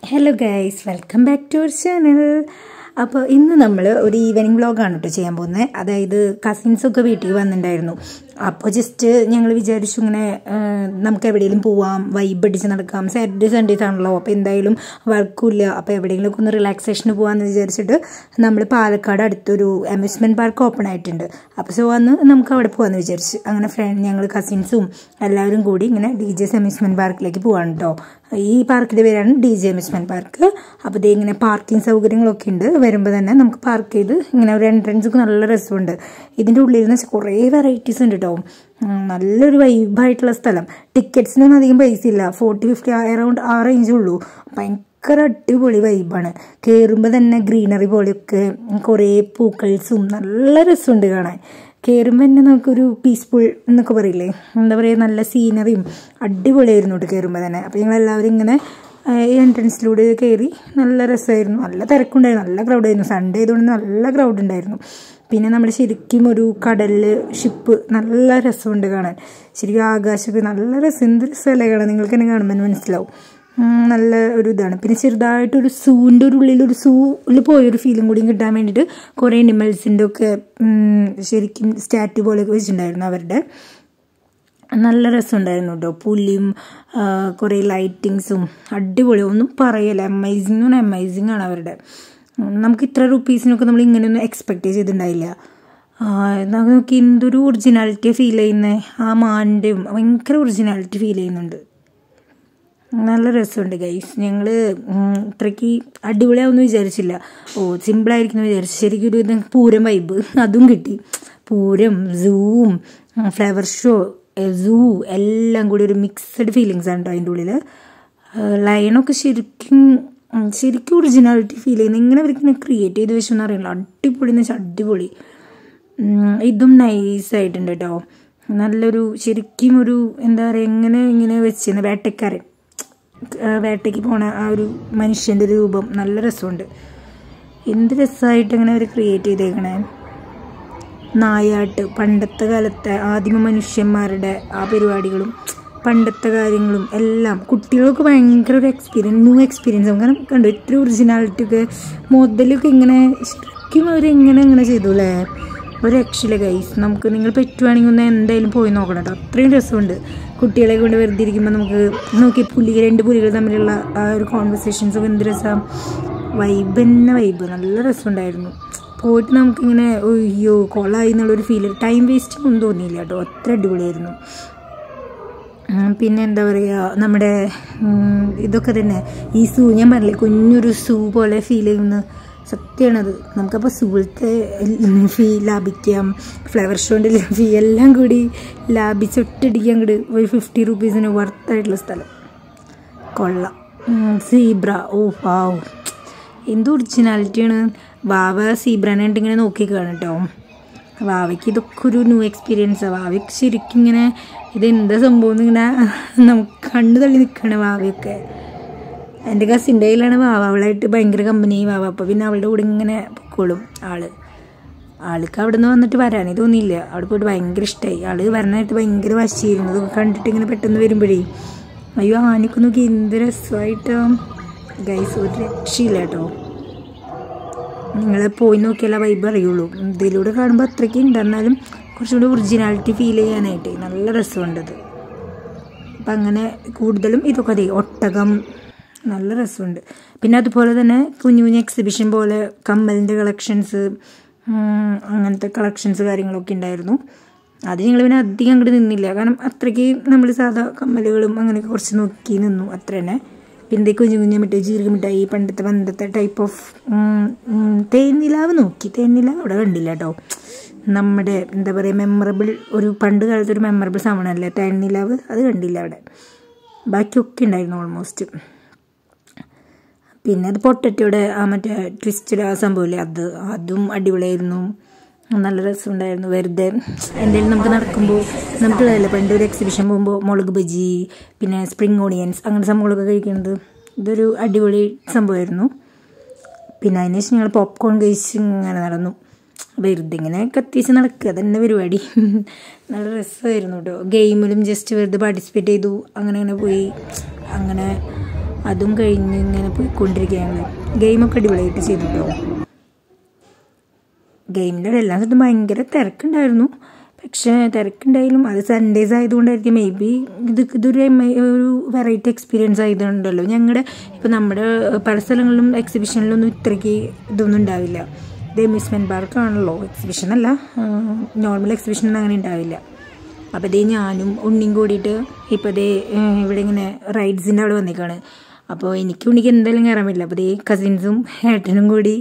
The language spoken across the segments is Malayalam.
hello guys welcome back to our channel അപ്പോൾ ഇന്ന് നമ്മൾ ഒരു ഈവനിങ് വ്ളോഗാണ് കേട്ടോ ചെയ്യാൻ പോകുന്നത് അതായത് കസിൻസൊക്കെ വീട്ടിൽ വന്നിട്ടുണ്ടായിരുന്നു അപ്പോൾ ജസ്റ്റ് ഞങ്ങൾ വിചാരിച്ചു ഇങ്ങനെ ആ, നമുക്ക് എവിടെയെങ്കിലും പോവാം വൈബ് അടിച്ച് നടക്കാം സാറ്റർഡേ സൺഡേസ് ആണല്ലോ അപ്പോൾ എന്തായാലും വർക്കുമില്ല അപ്പോൾ എവിടെയെങ്കിലുമൊക്കെ ഒന്ന് റിലാക്സേഷന് പോകാമെന്ന് വിചാരിച്ചിട്ട് നമ്മൾ പാലക്കാട് അടുത്തൊരു അമ്യൂസ്മെൻറ്റ് പാർക്ക് ഓപ്പൺ ആയിട്ടുണ്ട് അപ്പോൾ സോ അന്ന് നമുക്ക് അവിടെ പോകാമെന്ന് വിചാരിച്ചു അങ്ങനെ ഫ്രണ്ട് ഞങ്ങൾ കസിൻസും എല്ലാവരും കൂടി ഇങ്ങനെ ഡി ജെസ് അമ്യൂസ്മെൻറ്റ് പാർക്കിലേക്ക് പോവാണ് കേട്ടോ ഈ പാർക്കിൻ്റെ പേരാണ് ഡി ജെ അമ്യൂസ്മെൻറ്റ് പാർക്ക് അപ്പോൾ ഇത് ഇങ്ങനെ പാർക്കിംഗ് സൗകര്യങ്ങളൊക്കെ ഉണ്ട് വരുമ്പോൾ തന്നെ നമുക്ക് പാർക്ക് ചെയ്ത് ഇങ്ങനെ ഒരു എൻട്രൻസ് ഒക്കെ നല്ല രസമുണ്ട് ഇതിൻ്റെ ഉള്ളിൽ നിന്ന് വെച്ചാൽ കുറേ വെറൈറ്റീസ് ഉണ്ട് കേട്ടോ ഉം, നല്ലൊരു വൈബായിട്ടുള്ള സ്ഥലം ടിക്കറ്റ്സിനൊന്നും അധികം പൈസ ഇല്ല ഫോർട്ടി ഫിഫ്റ്റി അറൗണ്ട് ആ റേഞ്ചേ ഉള്ളൂ ഭയങ്കര അടിപൊളി വൈബാണ് കയറുമ്പോൾ തന്നെ ഗ്രീനറി പോലെയൊക്കെ കുറേ പൂക്കൾസും നല്ല രസമുണ്ട് കാണാൻ കയറുമ്പോൾ തന്നെ നമുക്കൊരു പീസ്ഫുൾ എന്നൊക്കെ പറയില്ലേ എന്താ പറയുക നല്ല സീനറിയും അടിപൊളിയായിരുന്നു കേട്ടോ കയറുമ്പോൾ തന്നെ അപ്പോൾ ഞങ്ങളെല്ലാവരും ഇങ്ങനെ എൻട്രൻസിലൂടെ കയറി നല്ല രസമായിരുന്നു നല്ല തിരക്കുണ്ടായിരുന്നു നല്ല ക്രൗഡായിരുന്നു സൺഡേ ആയതുകൊണ്ട് നല്ല ക്രൗഡ് ഉണ്ടായിരുന്നു പിന്നെ നമ്മൾ ശരിക്കും ഒരു കടലിൽ ഷിപ്പ് നല്ല രസമുണ്ട് കാണാൻ ശരിക്കും ആകാശമൊക്കെ നല്ല രസം എന്ത് രസമല്ലേ കാണാൻ നിങ്ങൾക്ക് തന്നെ കാണുമ്പോൾ മനസ്സിലാവും ഉം, നല്ല ഒരു ഇതാണ് പിന്നെ ചെറുതായിട്ടൊരു സൂവിൻ്റെ ഒരു ഉള്ളിൽ ഒരു സൂവിൽ പോയൊരു ഫീലും കൂടി കിട്ടാൻ വേണ്ടിയിട്ട് കുറേ അനിമൽസിൻ്റെ ഒക്കെ ഉം, ശരിക്കും സ്റ്റാറ്റു പോലെയൊക്കെ വെച്ചിട്ടുണ്ടായിരുന്നു അവരുടെ നല്ല രസമുണ്ടായിരുന്നു കേട്ടോ പുലിയും ആ, കുറേ ലൈറ്റിങ്സും അടിപൊളി ഒന്നും പറയല്ല അമേസിങ് ആണ് അമേസിങ് ആണ് അവരുടെ ഉം, നമുക്ക് ഇത്ര റുപ്പീസിനൊക്കെ നമ്മൾ ഇങ്ങനെയൊന്നും എക്സ്പെക്റ്റ് ചെയ്തിട്ടുണ്ടായില്ല ആ, നമുക്ക് നോക്കി എന്തൊരു ഒറിജിനാലിറ്റി ഫീൽ ചെയ്യുന്നത് ആ മാൻ്റെയും ഭയങ്കര ഒറിജിനാലിറ്റി ഫീൽ ചെയ്യുന്നുണ്ട് നല്ല രസമുണ്ട് ഗൈസ് ഞങ്ങൾ ഇത്രയ്ക്ക് അടിപൊളിയാവുമെന്ന് വിചാരിച്ചില്ല ഓ സിമ്പിളായിരിക്കും വിചാരിച്ചു ശരിക്കും ഒരു ഇത് പൂരം വൈബ് അതും കിട്ടി പൂരം സൂവും ഫ്ലവർ ഷോ സൂ എല്ലാം കൂടി ഒരു മിക്സഡ് ഫീലിങ്സ് ആണ് കേട്ടോ അതിൻ്റെ ഉള്ളിൽ ലയണൊക്കെ ശരിക്കും ഉം, ശരിക്കും ഒറിജിനാലിറ്റി ഫീൽ ചെയ്യുന്നത് ഇങ്ങനെ അവർക്ക് ക്രിയേറ്റ് ചെയ്ത് വെച്ചെന്ന് അറിയില്ല അടിപൊളി എന്ന് വെച്ചാൽ അടിപൊളി ഉം, ഇതും നൈസായിട്ടുണ്ട് കേട്ടോ നല്ലൊരു ശരിക്കും ഒരു എന്താ പറയുക എങ്ങനെ ഇങ്ങനെ വെച്ചിരുന്ന വേട്ടക്കാരൻ ആ, വേട്ടയ്ക്ക് പോണ ആ ഒരു മനുഷ്യൻ്റെ രൂപം നല്ല രസമുണ്ട് എന്ത് രസമായിട്ട് ഇങ്ങനെ അവർ ക്രിയേറ്റ് ചെയ്തേക്കണേ നായാട്ട് പണ്ടത്തെ കാലത്തെ ആദിമ മനുഷ്യന്മാരുടെ ആ പരിപാടികളും പണ്ടത്തെ കാര്യങ്ങളും എല്ലാം കുട്ടികൾക്ക് ഭയങ്കര ഒരു എക്സ്പീരിയൻസ് ന്യൂ എക്സ്പീരിയൻസ് അങ്ങനെ കണ്ടു ഇത്ര ഒറിജിനാലിറ്റി ഒക്കെ മുതലൊക്കെ ഇങ്ങനെ ശരിക്കും അവരെങ്ങനെ ഇങ്ങനെ ചെയ്തു അല്ലേ ഒരു രക്ഷയില്ല ഗൈസ് നമുക്ക് നിങ്ങൾ പറ്റുവാണെങ്കിൽ ഒന്ന് എന്തായാലും പോയി നോക്കണം കേട്ടോ അത്രയും രസമുണ്ട് കുട്ടികളെ കൊണ്ട് വെറുതെ ഇരിക്കുമ്പോൾ നമുക്ക് നോക്കി പുലി രണ്ട് പുലികൾ തമ്മിലുള്ള ആ ഒരു കോൺവെർസേഷൻസ് ഒക്കെ എന്ത് രസം വൈബ് തന്നെ വൈബ് നല്ല രസമുണ്ടായിരുന്നു പോയിട്ട് നമുക്കിങ്ങനെ അയ്യോ കൊളായി എന്നുള്ളൊരു ഫീൽ ടൈം വേസ്റ്റ് ഒന്നും തോന്നിയില്ല കേട്ടോ അത്ര അടിപൊളിയായിരുന്നു ഉം, പിന്നെ എന്താ പറയുക നമ്മുടെ ഉം, ഇതൊക്കെ തന്നെ ഈ സൂ ഞാൻ പറഞ്ഞില്ലേ കുഞ്ഞൊരു സൂ പോലെ ഫീൽ ചെയ്യുന്ന സത്യമാണത് നമുക്കപ്പോൾ സൂവിലത്തെ ഫീ ലാഭിക്കാം ഫ്ലവർ ഷോൻ്റെ ഫീ എല്ലാം കൂടി ലാഭിച്ച് ഒറ്റയടിക്കാൻ അങ്ങോട്ട് ഒരു ഫിഫ്റ്റി റുപ്പീസിന് വർത്തായിട്ടുള്ള സ്ഥലം കൊള്ളാം സീബ്ര ഓ വാവ് എന്ത് ഒറിജിനാലിറ്റിയാണ് വാവ സീബ്രനെ കണ്ട് ഇങ്ങനെ നോക്കിക്കാണ് കേട്ടോ വാവയ്ക്ക് ഇതൊക്കെ ഒരു ന്യൂ എക്സ്പീരിയൻസാണ് വാവയ്ക്ക് ശരിക്കും ഇങ്ങനെ ഇതെന്താ സംഭവം എന്ന് ഇങ്ങനെ നമുക്ക് കണ്ണു തള്ളി നിൽക്കണ വാവയൊക്കെ എൻ്റെ കസിൻ്റെ കയ്യിലാണ് വാവ അവളായിട്ട് ഭയങ്കര കമ്പനി വാവ അപ്പോൾ പിന്നെ അവളുടെ കൂടെ ഇങ്ങനെ പൊക്കോളും ആള് ആൾക്ക് അവിടെ നിന്ന് വന്നിട്ട് വരാനേ തോന്നിയില്ല അവിടെ പോയിട്ട് ഭയങ്കര ഇഷ്ടമായി ആള് വരണായിട്ട് ഭയങ്കര വശിയിരുന്നു ഇതൊക്കെ കണ്ടിട്ട് ഇങ്ങനെ പെട്ടെന്ന് വരുമ്പോഴേ അയ്യോ ആനക്ക് നോക്കി എന്ത് രസമായിട്ടോ ഗൈസ് ഒരു രക്ഷയില്ല കേട്ടോ നിങ്ങൾ പോയി നോക്കിയാലേ വൈബ് അറിയുള്ളൂ ഇതിലൂടെ കാണുമ്പോൾ അത്രയ്ക്ക് ഉണ്ട് എന്നാലും കുറച്ചുകൂടി ഒറിജിനാലിറ്റി ഫീൽ ചെയ്യാനായിട്ട് നല്ല രസമുണ്ടത് അപ്പം അങ്ങനെ കൂടുതലും ഇതൊക്കെ അതെ ഒട്ടകം നല്ല രസമുണ്ട് പിന്നെ അതുപോലെ തന്നെ കുഞ്ഞു കുഞ്ഞു എക്സിബിഷൻ പോലെ കമ്മലിൻ്റെ കളക്ഷൻസ് അങ്ങനത്തെ കളക്ഷൻസ് കാര്യങ്ങളൊക്കെ ഉണ്ടായിരുന്നു അത് ഞങ്ങൾ പിന്നെ അധികം അങ്ങോട്ട് നിന്നില്ല കാരണം അത്രയ്ക്ക് നമ്മൾ സാധാ കമ്മലുകളും അങ്ങനെയൊക്കെ കുറച്ച് നോക്കി നിന്നു അത്ര തന്നെ പിന്നെ ഈ കുഞ്ഞു കുഞ്ഞു മിഠായി ജീരക മിഠായി പണ്ടത്തെ പണ്ടത്തെ ടൈപ്പ് ഓഫ് തേനിലാവ് നോക്കി തേനിലാവ് അവിടെ കണ്ടില്ല കേട്ടോ നമ്മുടെ എന്താ പറയുക മെമ്മറബിൾ ഒരു പണ്ട് കാലത്ത് ഒരു മെമ്മറബിൾ സാധനമല്ലേ തേനിലാവ് അത് കണ്ടില്ല അവിടെ ബാക്കിയൊക്കെ ഉണ്ടായിരുന്നു ഓൾമോസ്റ്റ് പിന്നെ അത് പൊട്ടറ്റോടെ ആ മറ്റേ ട്വിസ്റ്റഡ് ആ സംഭവമില്ലേ അത് അതും അടിപൊളിയായിരുന്നു നല്ല രസമുണ്ടായിരുന്നു വെറുതെ എന്തെങ്കിലും നമുക്ക് നടക്കുമ്പോൾ നമുക്കുള്ളതല്ലേ പണ്ട് ഒരു എക്സിബിഷൻ പോകുമ്പോൾ മുളക് ബജി പിന്നെ സ്പ്രിങ് ഓണിയൻസ് അങ്ങനെ സംഭവങ്ങളൊക്കെ കഴിക്കുന്നത് ഇതൊരു അടിപൊളി സംഭവമായിരുന്നു പിന്നെ അതിന് ശേഷം ഞങ്ങൾ പോപ്കോൺ കഴിച്ച് ഇങ്ങനെ നടന്നു വെറുതെ ഇങ്ങനെ കത്തിച്ച് നടക്കുക അതന്നെ പരിപാടി നല്ല രസമായിരുന്നു കേട്ടോ ഗെയിമിലും ജസ്റ്റ് വെറുതെ പാർട്ടിസിപ്പേറ്റ് ചെയ്തു അങ്ങനെ അങ്ങനെ പോയി അങ്ങനെ അതും കഴിഞ്ഞ് ഇങ്ങനെ പോയിക്കൊണ്ടിരിക്കുകയാണ് ഗെയിമൊക്കെ അടിപൊളിയായിട്ട് ചെയ്തിട്ടോ ഗെയിമിൻ്റെ എല്ലാ സ്ഥലത്തും ഭയങ്കര തിരക്കുണ്ടായിരുന്നു പക്ഷേ തിരക്കുണ്ടായാലും അത് സൺഡേസ് ആയതുകൊണ്ടായിരിക്കും മേ ബി ഇത് ഇതൊരു ഒരു വെറൈറ്റി എക്സ്പീരിയൻസ് ആയതുകൊണ്ടല്ലോ ഞങ്ങളുടെ ഇപ്പോൾ നമ്മുടെ പല സ്ഥലങ്ങളിലും എക്സിബിഷനിലൊന്നും ഇത്രയ്ക്ക് ഇതൊന്നും ഉണ്ടാവില്ല ഇത് അമ്യൂസ്മെൻറ്റ് പാർക്കാണല്ലോ എക്സിബിഷൻ അല്ല നോർമൽ എക്സിബിഷനൊന്നും അങ്ങനെ ഉണ്ടാവില്ല അപ്പോൾ ഇതേ ഞാനും ഉണ്ണിയും കൂടിയിട്ട് ഇപ്പോൾ ഇതേ ഇവിടെ ഇങ്ങനെ റൈഡ്സിൻ്റെ അവിടെ വന്നേക്കാണ് അപ്പോൾ എനിക്ക് ഉണ്ണിക്ക് എന്തായാലും കയറാൻ പറ്റില്ല അപ്പോൾ ഇതേ കസിൻസും ഏട്ടനും കൂടി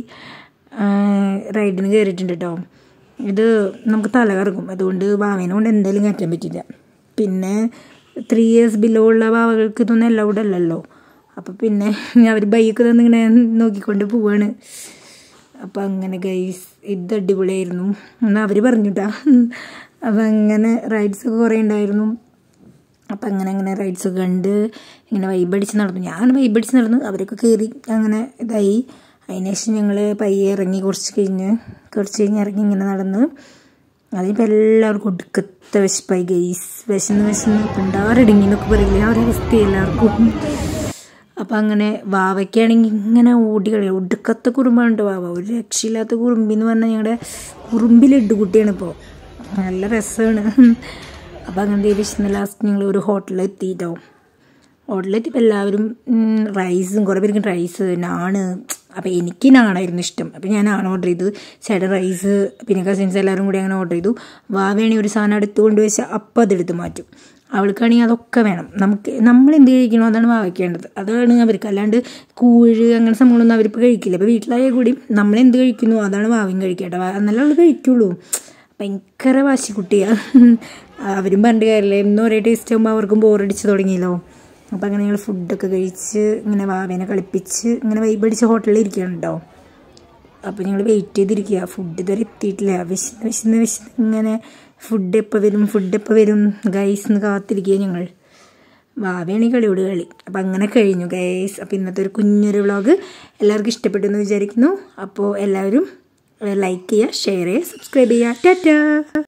റൈഡിന് കയറിയിട്ടുണ്ട് കേട്ടോ ഇത് നമുക്ക് തല കറങ്ങും അതുകൊണ്ട് വാവേനെ കൊണ്ട് എന്തായാലും കയറ്റാൻ പറ്റില്ല പിന്നെ ത്രീ ഇയേഴ്സ് ബിലോ ഉള്ള വാവകൾക്ക് ഇതൊന്നും അലൗഡ് അല്ലല്ലോ അപ്പോൾ പിന്നെ അവർ ബൈക്ക് തന്നിങ്ങനെ നോക്കിക്കൊണ്ട് പോവാണ് അപ്പം അങ്ങനെ ഗൈസ് ഇത് അടിപൊളിയായിരുന്നു എന്നാൽ അവർ പറഞ്ഞിട്ടാ അപ്പം അങ്ങനെ റൈഡ്സൊക്കെ കുറേ ഉണ്ടായിരുന്നു അപ്പം അങ്ങനെ അങ്ങനെ റൈഡ്സൊക്കെ കണ്ട് ഇങ്ങനെ വൈബടിച്ച് നടന്നു ഞാൻ വൈബടിച്ച് നടന്നു അവരൊക്കെ കയറി അങ്ങനെ ഇതായി അതിനുശേഷം ഞങ്ങൾ പയ്യെ ഇറങ്ങി കുറച്ച് കഴിഞ്ഞ് കുറച്ച് കഴിഞ്ഞ് ഇറങ്ങി ഇങ്ങനെ നടന്ന് അതിപ്പോൾ എല്ലാവർക്കും ഒടുക്കത്തെ വിശപ്പായി ഗെയ്സ് വിശന്ന് വിശന്ന് പിണ്ടാറിടുങ്ങി എന്നൊക്കെ പറയില്ലേ ആ ഒരു അവസ്ഥ എല്ലാവർക്കും അപ്പം അങ്ങനെ വാവയ്ക്കാണെങ്കിൽ ഇങ്ങനെ ഓടി കളി ഒടുക്കത്തെ കുറുമ്പാണ് വാവ ഒരു രക്ഷയില്ലാത്ത കുറുമ്പി എന്ന് പറഞ്ഞാൽ ഞങ്ങളുടെ കുറുമ്പിലിട്ട് കുട്ടിയാണ് ഇപ്പോൾ നല്ല രസമാണ് അപ്പം അങ്ങനെ വിശന്ന് ലാസ്റ്റ് ഞങ്ങൾ ഒരു ഹോട്ടലിൽ എത്തിയിട്ടോ ഹോട്ടലിലെത്തിയപ്പോൾ എല്ലാവരും റൈസും കുറേ പേർക്ക് റൈസ് നാണ് അപ്പോൾ എനിക്ക് നാണായിരുന്നു ഇഷ്ടം അപ്പോൾ ഞാൻ നാണ് ഓർഡർ ചെയ്തു ചേട്ടൻ റൈസ് പിന്നെ കസിൻസ് എല്ലാവരും കൂടി അങ്ങനെ ഓർഡർ ചെയ്തു വാവേണി ഒരു സാധനം എടുത്ത് കൊണ്ടുവച്ചാൽ അപ്പം അതെടുത്ത് മാറ്റും അവൾക്കാണെങ്കിൽ അതൊക്കെ വേണം നമുക്ക് നമ്മൾ എന്ത് കഴിക്കണോ അതാണ് വാവയ്ക്കേണ്ടത് അതാണ് അവർക്ക് അല്ലാണ്ട് കൂഴ് അങ്ങനെ സംഭവങ്ങളൊന്നും അവരിപ്പോൾ കഴിക്കില്ല ഇപ്പോൾ വീട്ടിലായാൽ കൂടി നമ്മൾ എന്ത് കഴിക്കുന്നു അതാണ് വാവയും കഴിക്കേണ്ടത് എന്നാലും അവൾ കഴിക്കുള്ളൂ ഭയങ്കര വാശിക്കുട്ടിയാണ് അവരും പറഞ്ഞിട്ട് കാര്യമില്ല എന്നും ഒരേ ടേസ്റ്റ് ആകുമ്പോൾ അവർക്കും ബോറടിച്ച് തുടങ്ങിയല്ലോ അപ്പോൾ അങ്ങനെ ഞങ്ങൾ ഫുഡൊക്കെ കഴിച്ച് ഇങ്ങനെ വാവേനെ കളിപ്പിച്ച് ഇങ്ങനെ വൈബടിച്ച് ഹോട്ടലിൽ ഇരിക്കുകയാണ് കേട്ടോ അപ്പോൾ ഞങ്ങൾ വെയിറ്റ് ചെയ്തിരിക്കുക ഫുഡ് ഇതുവരെ എത്തിയിട്ടില്ല വിശന്ന് വിശന്ന് വിശന്ന് ഇങ്ങനെ ഫുഡ് എപ്പോൾ വരും ഫുഡ് എപ്പോൾ വരും ഗൈസ് എന്ന് കാത്തിരിക്കുക ഞങ്ങൾ വാവയാണ് ഈ കളിയോട് കളി അപ്പം അങ്ങനെ കഴിഞ്ഞു ഗൈസ് അപ്പോൾ ഇന്നത്തെ ഒരു കുഞ്ഞൊരു വ്ളോഗ് എല്ലാവർക്കും ഇഷ്ടപ്പെട്ടു എന്ന് വിചാരിക്കുന്നു അപ്പോൾ എല്ലാവരും ലൈക്ക് ചെയ്യുക ഷെയർ ചെയ്യുക സബ്സ്ക്രൈബ് ചെയ്യുക ടാറ്റാ